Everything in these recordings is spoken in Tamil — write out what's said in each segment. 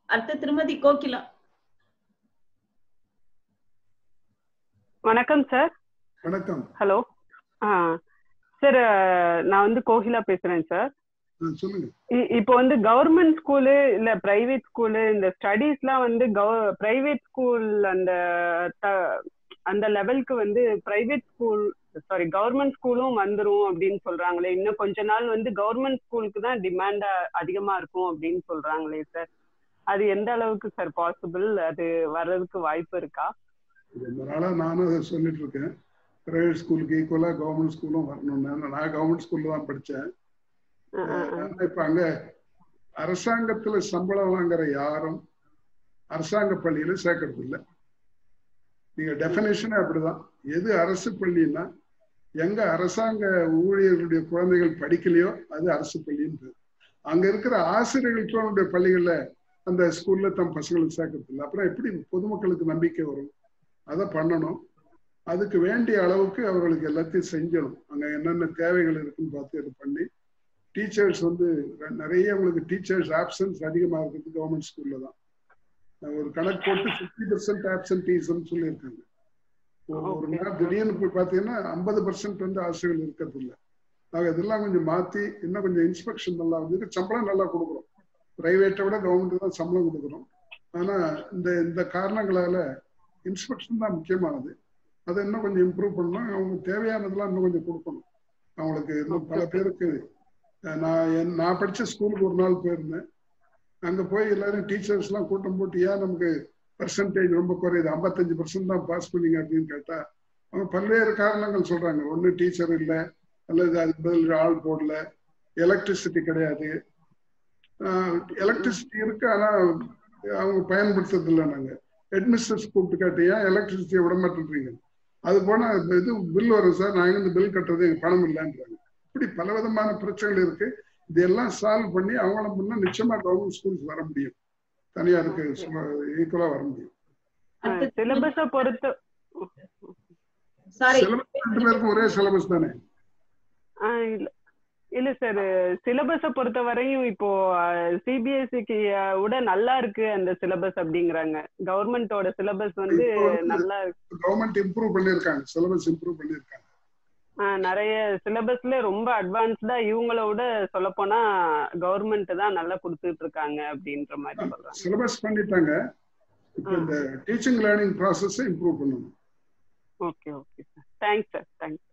அடுத்து திருமதி கோகிலா வணக்கம் சார் வணக்கம் ஹலோ ஆ சார் நான் வந்து கோகிலா பேசுறேன் சார் ஆ, சொல்லுங்க இ- இப்போ வந்து கவர்மெண்ட் ஸ்கூலு இல்ல பிரைவேட் ஸ்கூலு இந்த ஸ்டடீஸ்லாம் வந்து பிரைவேட் ஸ்கூல் அந்த த- அந்த லெவலுக்கு வந்து பிரைவேட் ஸ்கூல் சாரி கவர்மெண்ட் ஸ்கூலும் வந்துரும் அப்படின்னு சொல்றாங்களே இன்னும் கொஞ்ச நாள் வந்து கவர்மெண்ட் ஸ்கூலுக்கு தான் டிமாண்ட் அதிகமா இருக்கும் அப்படின்னு சொல்றாங்களே சார் அது எந்த அளவுக்கு சார் பாசிபிள் அது வர்றதுக்கு வாய்ப்பு இருக்கா ரொம்ப நாளா நானும் அதை சொல்லிட்டு இருக்கேன் பிரைவேட் ஸ்கூலுக்கு ஈக்குவலா கவர்மெண்ட் ஸ்கூலும் வரணும்னு ஏன்னா நான் கவர்மெண்ட் ஸ்கூல்ல தான் படிச்சேன் ஆ, ஆ, ஆ. ஆனா இப்ப அங்க அரசாங்கத்துல சம்பளம் வாங்குற யாரும் அரசாங்க பள்ளியில சேர்க்கறது இல்ல நீங்க டெபினேஷனே அப்படிதான் எது அரசு பள்ளின்னா எங்க அரசாங்க ஊழியர்களுடைய குழந்தைகள் படிக்கலையோ அது அரசு பள்ளின்னு அங்க இருக்கிற ஆசிரியர்களுடைய பள்ளிகள்ல அந்த ஸ்கூல்ல தம் பசங்களுக்கு சேர்க்கறது இல்லை அப்புறம் எப்படி பொதுமக்களுக்கு நம்பிக்கை வரும் அதை பண்ணணும் அதுக்கு வேண்டிய அளவுக்கு அவர்களுக்கு எல்லாத்தையும் செஞ்சணும் அங்க என்னென்ன தேவைகள் இருக்குன்னு பார்த்து இது பண்ணி டீச்சர்ஸ் வந்து ரெ- நிறைய உங்களுக்கு டீச்சர்ஸ் ஆப்சன்ஸ் அதிகமா இருக்குது கவர்மெண்ட் ஸ்கூல்ல தான் நான் ஒரு கணக்கு போட்டு ஃபிஃப்டி பர்சன்ட் ஆப்சன்டீசம் சொல்லியிருக்காங்க ஒரு- ஒரு Okay. நாள் திடீர்னு போய் பார்த்தீங்கன்னா ஐம்பது பர்சன்ட் வந்து ஆசிரியர்கள் இருக்கிறது இல்லை நாங்கள் இதெல்லாம் கொஞ்சம் மாத்தி இன்னும் கொஞ்சம் இன்ஸ்பெக்ஷன் நல்லா வந்து சம்பளம் நல்லா கொடுக்குறோம் பிரைவேட்டை விட கவர்மெண்ட் தான் சம்பளம் கொடுக்குறோம் ஆனா இந்த இந்த காரணங்களால இன்ஸ்பெக்ஷன் தான் முக்கியமானது அதை இன்னும் கொஞ்சம் இம்ப்ரூவ் பண்ணணும் அவங்க தேவையானதெல்லாம் இன்னும் கொஞ்சம் கொடுக்கணும் அவங்களுக்கு இன்னும் பல பேருக்கு அஹ், நான் என்- நான் படிச்ச ஸ்கூலுக்கு ஒரு நாள் போயிருந்தேன் அங்க போய் எல்லாரும் டீச்சர்ஸ் எல்லாம் கூட்டம் போட்டு ஏன் நமக்கு பர்சன்டேஜ் ரொம்ப குறையுது ஐம்பத்தஞ்சு பர்சன்ட் தான் பாஸ் பண்ணீங்க அப்படின்னு கேட்டா அவங்க பல்வேறு காரணங்கள் சொல்றாங்க ஒண்ணு டீச்சர் இல்லை அல்லது அதுக்கு பதில் ஆள் போடல எலக்ட்ரிசிட்டி கிடையாது எலக்ட்ரிசிட்டி இருக்கு ஆனா அவங்க பயன்படுத்துறது இல்லை நாங்க ஹெட்மிஸ்டர்ஸ் கூப்பிட்டு கேட்டு ஏன் எலக்ட்ரிசிட்டியை விட மாட்டேன்றீங்க அது போனா இது பில் வரும் சார் நாங்க இந்த பில் கட்டுறது எங்க பணம் இல்லைன்றாங்க இப்படி பல விதமான பிரச்சனைகள் இருக்கு இதெல்லாம் சால்வ் பண்ணி அவங்கள முன்ன நிச்சயமா கவர்மெண்ட் ஸ்கூல்ஸ் வர முடியும் தனியாருக்கு ஈக்குவலா வர முடியும் அடுத்து சிலபஸை பொறுத்து சாரி சிலபஸ் ரெண்டு பேருக்கும் ஒரே சிலபஸ் தானே ஆ, இல்ல இல்ல சார் சிலபஸை பொறுத்த வரையும் இப்போ சிபிஎஸ்சிக்கு விட நல்லா இருக்கு அந்த சிலபஸ் அப்படிங்கிறாங்க கவர்மெண்டோட சிலபஸ் வந்து இப்போ வந்து- நல்லா கவர்மெண்ட் இம்ப்ரூவ் பண்ணிருக்காங்க சிலபஸ் இம்ப்ரூவ் பண்ணிருக்காங்க ஆ, நிறைய சிலபஸ்ல ரொம்ப அட்வான்ஸ்டா இவங்கள விட சொல்ல போனா கவர்மெண்ட் தான் நல்லா கொடுத்துட்டு இருக்காங்க அப்படின்ற மாதிரி சொல்றாங்க சிலபஸ் பண்ணிட்டாங்க இப்போ இந்த டீச்சிங் லேர்னிங் ப்ராசஸ் இம்ப்ரூவ் பண்ணணும் okay okay sir thanks sir thanks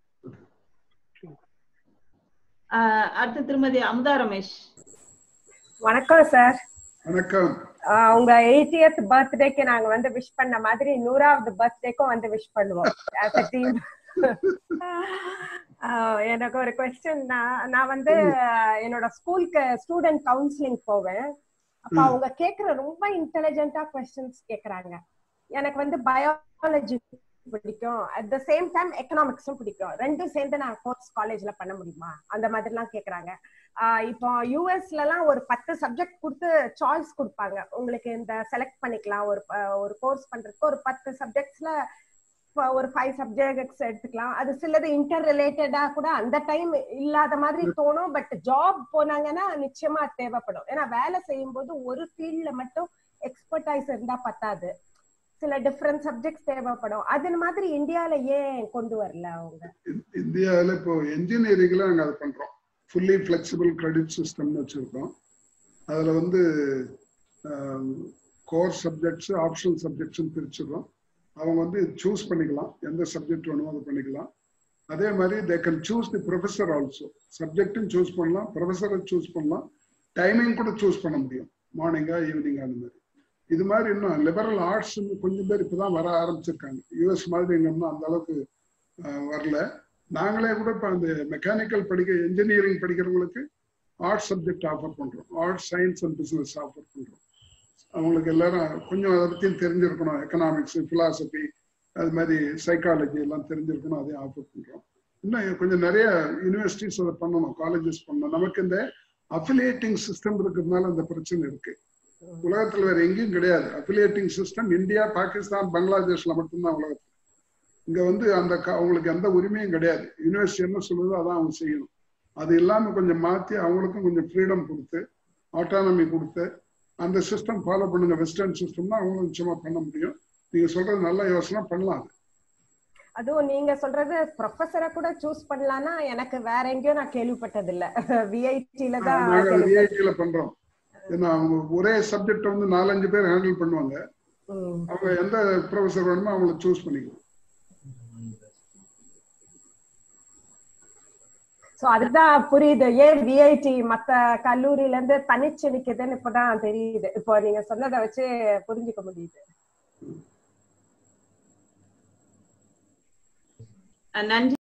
ஆஹ் அடுத்து திருமதி அமுதா ரமேஷ் வணக்கம் சார் வணக்கம் ஆஹ் உங்க எயிட்டியத் பர்த்டேக்கு நாங்க வந்து விஷ் பண்ண மாதிரி நூறாவது பர்த்டேக்கும் வந்து விஷ் பண்ணுவோம் as a team ஆஹ் எனக்கு ஒரு கொஸ்டின் நான் வந்து ஆஹ் என்னோட ஸ்கூலுக்கு ஸ்டூடெண்ட் கவுன்சிலிங் போவேன் அப்ப ம். அவங்க கேக்குற ரொம்ப இன்டெலிஜென்ட்டா கொஸ்டின்ஸ் கேக்குறாங்க எனக்கு வந்து பயாலஜி பிடிக்கும் அட் த சேம் டைம் எக்கனாமிக்ஸும் பிடிக்கும் ரெண்டும் சேர்ந்து நான் கோர்ஸ் காலேஜ்ல பண்ண முடியுமா அந்த மாதிரிலாம் கேக்குறாங்க ஆஹ் இப்போ யூஎஸ்ல எல்லாம் ஒரு பத்து சப்ஜெக்ட் கொடுத்து சாய்ஸ் கொடுப்பாங்க உங்களுக்கு இந்த செலக்ட் பண்ணிக்கலாம் ஒரு ப- ஒரு கோர்ஸ் பண்றதுக்கு ஒரு பத்து சப்ஜெக்ட்ஸ்ல ஒரு ஃபைவ் சப்ஜெக்ட்ஸ் எடுத்துக்கலாம் அது சிலது இன்டர் ரிலேட்டடா கூட அந்த டைம் இல்லாத மாதிரி தோணும் பட் ஜாப் போனாங்கன்னா நிச்சயமா தேவைப்படும் ஏன்னா வேலை செய்யும் போது ஒரு ஃபீல்ட்ல மட்டும் எக்ஸ்பர்டைஸ் இருந்தா பத்தாது சில டிஃப்ரெண்ட் சப்ஜெக்ட்ஸ் தேவைப்படும் அது மாதிரி இந்தியால ஏன் கொண்டு வரல அவங்க இந்- இந்தியாவில் இப்போ என்ஜினியரிங்ல நாங்கள் அதை பண்றோம் ஃபுல்லி ஃபிளெக்சிபிள் கிரெடிட் சிஸ்டம்னு வச்சிருக்கோம் அதில் வந்து கோர் சப்ஜெக்ட்ஸ் ஆப்ஷனல் சப்ஜெக்ட்ஸ்னு பிரிச்சிடுறோம் அவங்க வந்து சூஸ் பண்ணிக்கலாம் எந்த சப்ஜெக்ட் வேணுமோ அதை பண்ணிக்கலாம் அதே மாதிரி they can choose the professor also சப்ஜெக்டும் சூஸ் பண்ணலாம் ப்ரொஃபஸரை சூஸ் பண்ணலாம் டைமிங் கூட சூஸ் பண்ண முடியும் மார்னிங்கா ஈவினிங்கா அந்த மாதிரி இது மாதிரி இன்னும் லிபரல் ஆர்ட்ஸ் கொஞ்சம் பேர் இப்பதான் வர ஆரம்பிச்சிருக்காங்க யூஎஸ் மாதிரி இன்னும் அந்த அளவுக்கு அஹ், வரல நாங்களே கூட இப்போ அந்த மெக்கானிக்கல் படிக்க இன்ஜினியரிங் படிக்கிறவங்களுக்கு ஆர்ட்ஸ் சப்ஜெக்ட் ஆஃபர் பண்றோம் arts science and business offer பண்றோம் அவங்களுக்கு எல்லாரும் கொஞ்சம் அதை பற்றியும் தெரிஞ்சிருக்கணும் எக்கனாமிக்ஸ் பிலாசபி அது மாதிரி சைக்காலஜி எல்லாம் தெரிஞ்சிருக்கணும் அதையும் ஆஃபர் பண்றோம் இன்னும் கொஞ்சம் நிறைய யூனிவர்சிட்டிஸ் அதை பண்ணணும் காலேஜஸ் பண்ணணும் நமக்கு இந்த அஃபிலியேட்டிங் சிஸ்டம் இருக்கிறதுனால அந்த பிரச்சனை இருக்கு உலகத்துல வேற எங்கேயும் கிடையாது அஃபிலியேட்டிங் சிஸ்டம் இந்தியா பாகிஸ்தான் பங்களாதேஷ்ல மட்டும்தான் உலகத்துல இங்க வந்து அந்த க- அவங்களுக்கு எந்த உரிமையும் கிடையாது யூனிவர்சிட்டி என்ன சொல்லுதோ அதான் அவங்க செய்யணும் அது இல்லாம கொஞ்சம் மாத்தி அவங்களுக்கும் கொஞ்சம் ஃப்ரீடம் கொடுத்து ஆட்டானமி கொடுத்து அந்த சிஸ்டம் ஃபாலோ பண்ணுங்க வெஸ்டர்ன் சிஸ்டம்னா அவங்களும் நிச்சயமா பண்ண முடியும் நீங்க சொல்றது நல்ல யோசனை பண்ணலாம் அது அதுவும் நீங்க சொல்றது ப்ரொஃபஸரை கூட சூஸ் பண்ணலாம்னா எனக்கு வேற எங்கேயும் நான் கேள்விப்பட்டது இல்ல விஐடில தான் நாங்க கேள்வி- விஐடில பண்றோம் ஏன்னா அவங்க ஒரே சப்ஜெக்ட் வந்து நாலஞ்சு பேர் ஹேண்டில் பண்ணுவாங்க ம். அவங்க எந்த ப்ரொஃபஸர் வேணுமோ அவங்கள சூஸ் பண்ணிக்கலாம் சோ அதுதான் புரியுது ஏன் விஐடி மத்த கல்லூரியில இருந்து தனிச்சு நிக்குதுன்னு இப்பதான் தெரியுது இப்போ நீங்க சொன்னதை வச்சு புரிஞ்சுக்க முடியுது நன்றி